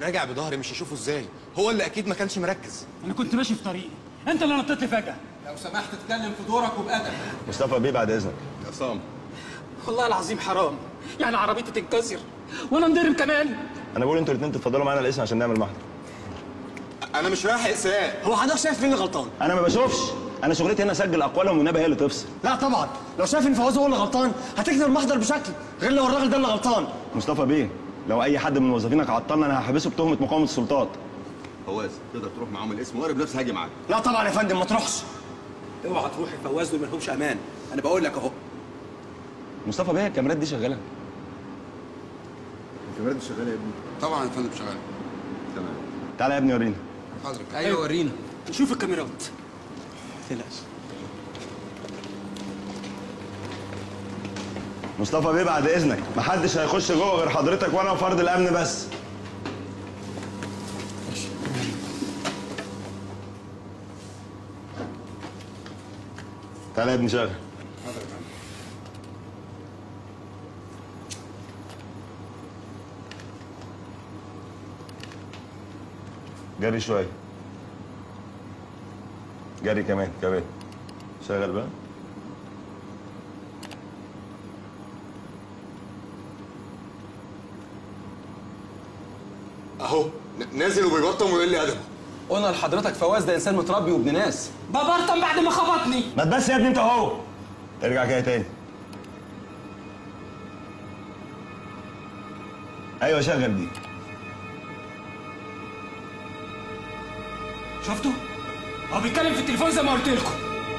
راجع بظهري مش هشوفه ازاي هو اللي اكيد ما كانش مركز انا كنت ماشي في طريقي انت اللي نطيت لي فجاه لو سمحت اتكلم في دورك وبأدب مصطفى بيه بعد اذنك عصام والله العظيم حرام يعني عربيتي تنكسر وانا انضرب كمان انا بقول انتوا الاثنين تتفضلوا معانا الاسم عشان نعمل محضر انا مش رايح اقساء هو حضرتك شايف مين اللي غلطان؟ انا ما بشوفش انا شغلتي هنا اسجل اقوالهم والنبي هي اللي تفصل لا طبعا لو شايف ان فواز هو اللي غلطان هتكتب المحضر بشكل غير لو الراجل ده اللي غلطان مصطفى بيه لو اي حد من موظفينك عطلنا انا هحبسه بتهمه مقاومه السلطات فواز تقدر تروح معاهم الاسم وانا بنفسي هاجي معاك لا طبعا يا فندم ما تروحش اوعى تروح الفواز دول مالهمش امان انا بقول لك اهو مصطفى بيه الكاميرات دي شغاله الكاميرا دي شغاله يا ابني طبعا يا فندم شغال تمام تعالى يا ابني ورينا حضرتك ايوه ورينا نشوف الكاميرات تقلقش مصطفى بيه بعد اذنك محدش هيخش جوه غير حضرتك وانا وفرد الامن بس تعالى يا ابني شغل جري شوية جري كمان كمان شغل بقى اهو ن- نازل وبيبطم ويقول لي ادبه قلنا لحضرتك فواز ده انسان متربي وابن ناس ببرطم بعد ما خبطني ما تبس يا ابني انت اهو ارجع كده تاني ايوه شغل دي شفتوا هو بيتكلم في التليفون زي ما قلت لكم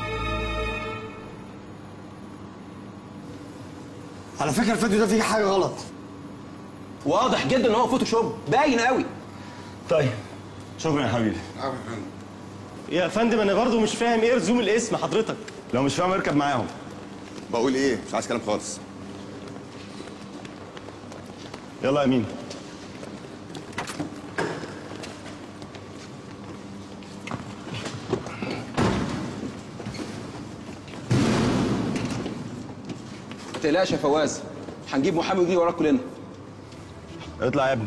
على فكره الفيديو ده فيه حاجه غلط واضح جدا ان هو فوتوشوب باين قوي طيب شكرا يا حبيبي يا فندم انا برضه مش فاهم ايه رزوم الاسم حضرتك لو مش فاهم اركب معاهم بقول ايه مش عايز كلام خالص يلا يا امين ما تقلقش يا فواز هنجيب محامي ويجي وراك كلنا اطلع يا ابني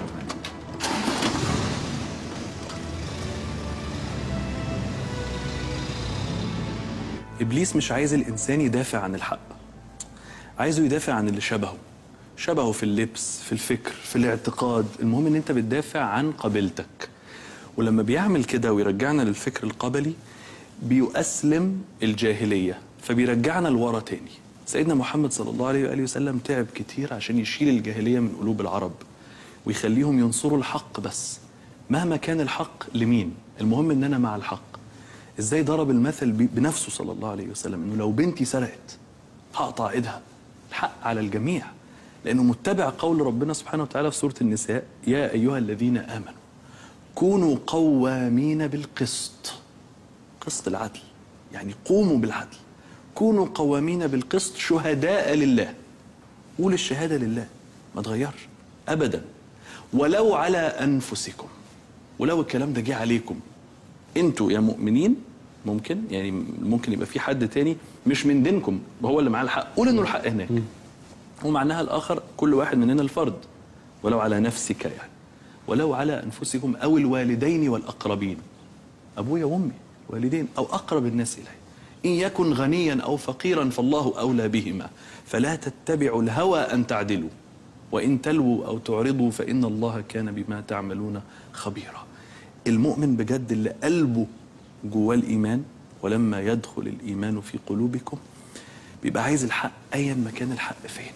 ابليس مش عايز الانسان يدافع عن الحق عايزه يدافع عن اللي شبهه شبهه في اللبس في الفكر في الاعتقاد المهم ان انت بتدافع عن قبيلتك ولما بيعمل كده ويرجعنا للفكر القبلي بيؤسلم الجاهليه فبيرجعنا لورا تاني سيدنا محمد صلى الله عليه واله وسلم تعب كتير عشان يشيل الجاهليه من قلوب العرب ويخليهم ينصروا الحق بس مهما كان الحق لمين المهم ان انا مع الحق ازاي ضرب المثل ب- بنفسه صلى الله عليه وسلم انه لو بنتي سرقت هقطع ايدها الحق على الجميع لانه متبع قول ربنا سبحانه وتعالى في سوره النساء يا ايها الذين امنوا كونوا قوامين بالقسط قسط العدل يعني قوموا بالعدل كونوا قوامين بالقسط شهداء لله قول الشهاده لله ما تغيرش ابدا ولو على انفسكم ولو الكلام ده جه عليكم انتوا يا مؤمنين ممكن يعني ممكن يبقى في حد تاني مش من دينكم وهو اللي معاه الحق قول انه الحق هناك ومعناها الاخر كل واحد مننا الفرد ولو على نفسك يعني ولو على انفسكم او الوالدين والاقربين ابويا وامي والدين او اقرب الناس الي ان يكن غنيا او فقيرا فالله اولى بهما فلا تتبعوا الهوى ان تعدلوا وان تلووا او تعرضوا فان الله كان بما تعملون خبيرا المؤمن بجد اللي قلبه جواه الايمان ولما يدخل الايمان في قلوبكم بيبقى عايز الحق ايا ما كان الحق فين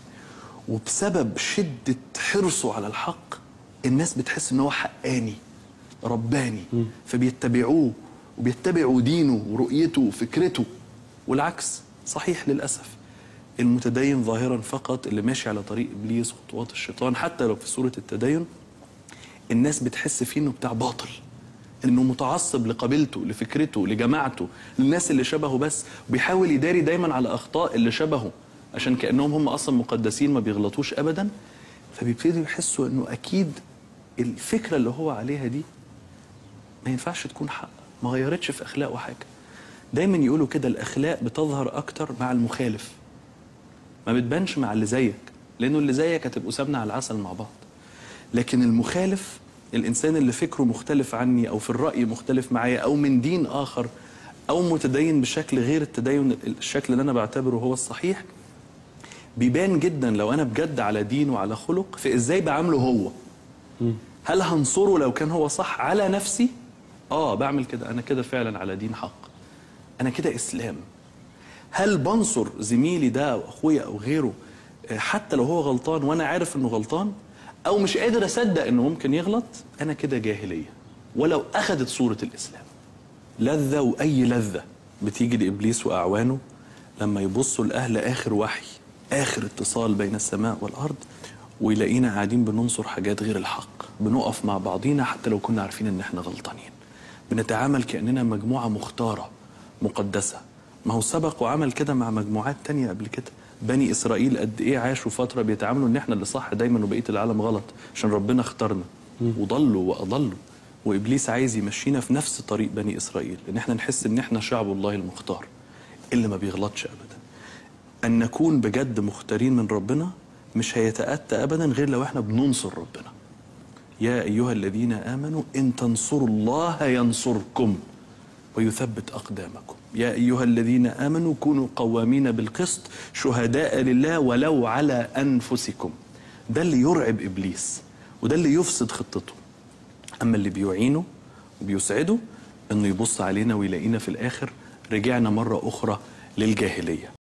وبسبب شده حرصه على الحق الناس بتحس ان هو حقاني رباني فبيتبعوه وبيتبعوا دينه ورؤيته وفكرته والعكس صحيح للاسف المتدين ظاهرا فقط اللي ماشي على طريق ابليس وخطوات الشيطان حتى لو في سوره التدين الناس بتحس فيه انه بتاع باطل انه متعصب لقبيلته لفكرته لجماعته للناس اللي شبهه بس وبيحاول يداري دايما على اخطاء اللي شبهه عشان كانهم هم اصلا مقدسين ما بيغلطوش ابدا فبيبتدوا يحسوا انه اكيد الفكره اللي هو عليها دي ما ينفعش تكون حق ما غيرتش في اخلاقه حاجه دايما يقولوا كده الاخلاق بتظهر اكتر مع المخالف ما بتبانش مع اللي زيك لانه اللي زيك هتبقوا سابنا على العسل مع بعض لكن المخالف الانسان اللي فكره مختلف عني او في الراي مختلف معايا او من دين اخر او متدين بشكل غير التدين الشكل اللي انا بعتبره هو الصحيح بيبان جدا لو انا بجد على دين وعلى خلق في ازاي بعامله هو هل هنصره لو كان هو صح على نفسي اه بعمل كده انا كده فعلا على دين حق انا كده اسلام هل بنصر زميلي ده او اخويا او غيره آه، حتى لو هو غلطان وانا عارف انه غلطان او مش قادر اصدق انه ممكن يغلط انا كده جاهليه ولو اخذت صوره الاسلام لذه واي لذه بتيجي لابليس واعوانه لما يبصوا لاهل اخر وحي اخر اتصال بين السماء والارض ويلاقينا قاعدين بننصر حاجات غير الحق بنقف مع بعضينا حتى لو كنا عارفين ان احنا غلطانين بنتعامل كاننا مجموعه مختاره مقدسه ما هو سبق وعمل كده مع مجموعات تانية قبل كده بني اسرائيل قد ايه عاشوا فتره بيتعاملوا ان احنا اللي صح دايما وبقيه العالم غلط عشان ربنا اختارنا وضلوا واضلوا وابليس عايز يمشينا في نفس طريق بني اسرائيل ان احنا نحس ان احنا شعب الله المختار اللي ما بيغلطش ابدا ان نكون بجد مختارين من ربنا مش هيتاتى ابدا غير لو احنا بننصر ربنا يا ايها الذين امنوا ان تنصروا الله ينصركم ويثبت اقدامكم يا ايها الذين امنوا كونوا قوامين بالقسط شهداء لله ولو على انفسكم ده اللي يرعب ابليس وده اللي يفسد خطته اما اللي بيعينه وبيسعده انه يبص علينا ويلاقينا في الاخر رجعنا مره اخرى للجاهليه